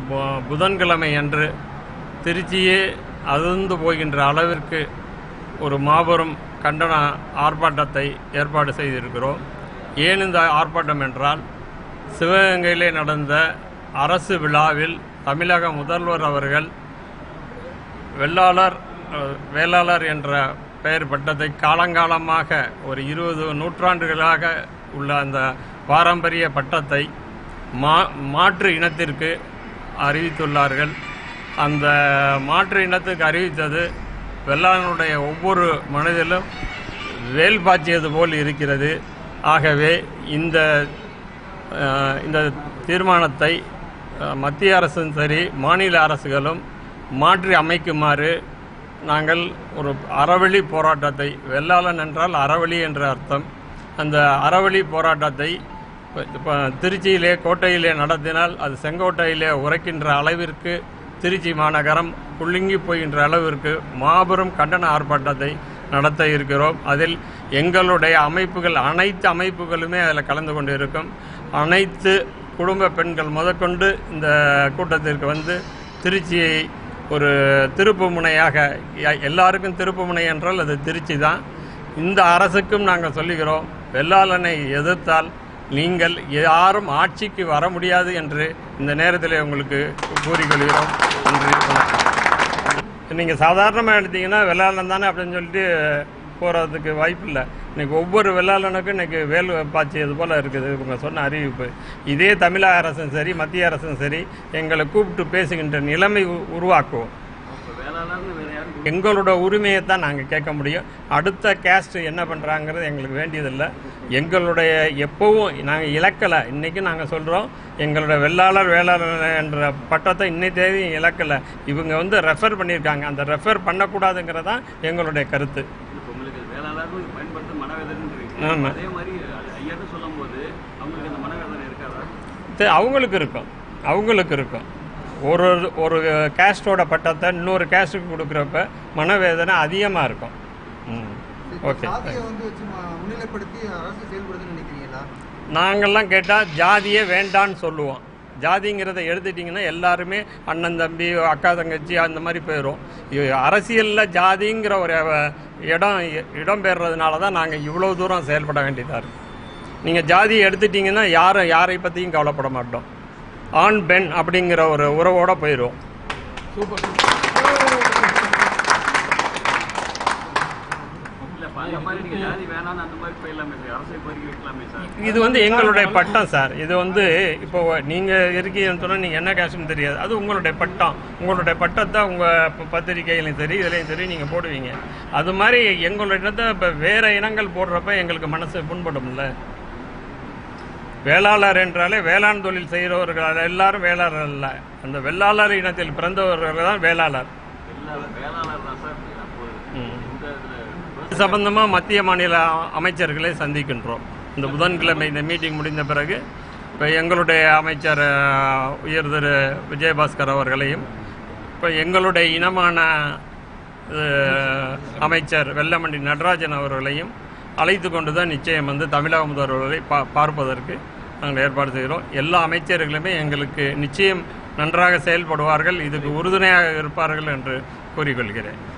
பு- புதன்கிழமை அன்று திருச்சியே அதிர்ந்து போகின்ற அளவிற்கு ஒரு மாபெரும் கண்டன ஆர்ப்பாட்டத்தை ஏற்பாடு செய்திருக்கிறோம் ஏன் இந்த ஆர்ப்பாட்டம் என்றால் சிவகங்கையிலே நடந்த அரசு விழாவில் தமிழக முதல்வர் அவர்கள் வெள்ளாளர் அஹ், வேளாளர் என்ற பெயர் பட்டத்தை காலங்காலமாக ஒரு இருபது நூற்றாண்டுகளாக உள்ள அந்த பாரம்பரிய பட்டத்தை மா மாற்று இனத்திற்கு அறிவித்துள்ளார்கள் அந்த மாற்று இனத்துக்கு அறிவித்தது வெள்ளாளனுடைய ஒவ்வொரு மனதிலும் வேல் பாய்ச்சியது போல் இருக்கிறது ஆகவே இந்த அஹ், இந்த தீர்மானத்தை அஹ், மத்திய அரசும் சரி மாநில அரசுகளும் மாற்றி அமைக்குமாறு நாங்கள் ஒரு அறவழி போராட்டத்தை வெள்ளாளன் என்றால் அறவழி என்ற அர்த்தம் அந்த அறவழி போராட்டத்தை இப்போ திருச்சியிலே கோட்டையிலே நடத்தினால் அது செங்கோட்டையிலே உரைக்கின்ற அளவிற்கு திருச்சி மாநகரம் குலுங்கி போகின்ற அளவிற்கு மாபெரும் கண்டன ஆர்ப்பாட்டத்தை நடத்த இருக்கிறோம் அதில் எங்களுடைய அமைப்புகள் அனைத்து அமைப்புகளுமே அதில் கலந்து கொண்டு இருக்கும் அனைத்து குடும்ப பெண்கள் முதற்கொண்டு இந்த கூட்டத்திற்கு வந்து திருச்சியை ஒரு திருப்பு முனையாக எ- எல்லாருக்கும் திருப்பு முனை என்றால் அது திருச்சி தான் இந்த அரசுக்கும் நாங்கள் சொல்லுகிறோம் வெள்ளாளனை எதிர்த்தால் நீங்கள் யாரும் ஆட்சிக்கு வர முடியாது என்று இந்த நேரத்தில் உங்களுக்கு கூறிக்கொள்கிறோம் நன்றி வணக்கம் நீங்கள் சாதாரணமாக எடுத்தீங்கன்னா வெள்ளாளன் தானே அப்படின்னு சொல்லிட்டு போகிறதுக்கு வாய்ப்பு இல்லை இன்னைக்கு ஒவ்வொரு வெள்ளாளனுக்கும் இன்னைக்கு வேல் பாய்ச்சியது போல் இருக்குது இவங்க சொன்ன அறிவிப்பு இதே தமிழக அரசும் சரி மத்திய அரசும் சரி எங்களை கூப்பிட்டு பேசுகின்ற நிலைமை உ- உருவாக்குவோம் எங்களோட உரிமையை தான் நாங்கள் கேட்க முடியும் அடுத்த கேஸ்ட் என்ன பண்ணுறாங்கிறது எங்களுக்கு வேண்டியதில்லை எங்களுடைய எப்போவும் நாங்கள் இழக்கலை இன்றைக்கி நாங்கள் சொல்கிறோம் எங்களோட வெள்ளாளர் வேளாளர் என்ற பட்டத்தை இன்னை தேதியும் இழக்கலை இவங்க வந்து ரெஃபர் பண்ணியிருக்காங்க அந்த ரெஃபர் பண்ணக்கூடாதுங்கிறது தான் எங்களுடைய கருத்து இப்போ உங்களுக்கு வேளாளர்னு பயன்படுத்த மனவேதனை ஆமா. அதே மாதிரி ஐயாட்டு சொல்லும் போது அவங்களுக்கு அந்த மனவேதனை இருக்காதா தெ- அவங்களுக்கு இருக்கும் அவங்களுக்கு இருக்கும் ஒரு ஒரு கேஸ்டோட பட்டத்தை இன்னொரு கேஸ்ட்டுக்கு கொடுக்குறப்ப மனவேதனை அதிகமாக இருக்கும் ம் இப்போ ஓகே சாதியை வந்து வச்சு ம- முன்னிலைப்படுத்தி அரசு செயல்படுதுன்னு நினைக்கிறீங்களா நாங்கள்லாம் கேட்டால் ஜாதியே வேண்டான்னு சொல்லுவோம் ஜாதிங்கிறத எடுத்துட்டிங்கன்னா எல்லாருமே அண்ணன் தம்பி அக்கா தங்கச்சி அந்த மாதிரி போயிடும் அரசியலில் ஜாதிங்கிற ஒரு அஹ், இடம் இடம் பெறுறதுனால தான் நாங்கள் இவ்வளோ தூரம் செயல்பட வேண்டியதாக இருக்குது நீங்கள் ஜாதியை எடுத்துட்டிங்கன்னா யாரும் யாரை பற்றியும் கவலைப்பட மாட்டோம் ஆண் பெண் அப்படிங்கிற ஒரு உறவோடு போயிடும் இல்ல இப்ப அந்த மாதிரி நீங்க ஜாதி வேணாம்னு அந்த மாதிரி போயிடலாமே சார் அரசை கோரிக்கை வைக்கலாமே சார் இது வந்து எங்களுடைய பட்டம் சார் இது வந்து இப்போ நீங்கள் இருக்கீங்கன்னு சொன்னால் நீங்கள் என்ன கேஷ்னு தெரியாது அது உங்களுடைய பட்டம் உங்களுடைய பட்டத்தை உங்கள் பத்திரிகையிலையும் சரி இதுலேயும் சரி நீங்கள் போடுவீங்க அது மாதிரி எங்களுடைய இடத்தை இப்போ வேறு இனங்கள் போடுறப்ப எங்களுக்கு மனசு புண்படும்ல வேளாளர் என்றாலே வேளாண் தொழில் செய்கிறவர்கள் எல்லாரும் வேளாளர் அல்ல அந்த வெள்ளாளர் இனத்தில் பிறந்தவர்கள் தான் வேளாளர் வேளாளர் வேளாளர் தான் சார் அப்போ ம். இந்த இதுல இது சம்பந்தமாக மத்திய மாநில அமைச்சர்களை சந்திக்கின்றோம் இந்த புதன்கிழமை இந்த மீட்டிங் முடிந்த பிறகு இப்போ எங்களுடைய அமைச்சர் அஹ், உயர் திரு விஜயபாஸ்கர் அவர்களையும் இப்போ எங்களுடைய இனமான அஹ், அமைச்சர் வெள்ளமண்டி நடராஜன் அவர்களையும் அழைத்து கொண்டு தான் நிச்சயம் வந்து தமிழக முதல்வர்களை பா பார்ப்பதற்கு நாங்கள் ஏற்பாடு செய்கிறோம் எல்லா அமைச்சர்களுமே எங்களுக்கு நிச்சயம் நன்றாக செயல்படுவார்கள் இதுக்கு உறுதுணையாக இருப்பார்கள் என்று கூறிக்கொள்கிறேன்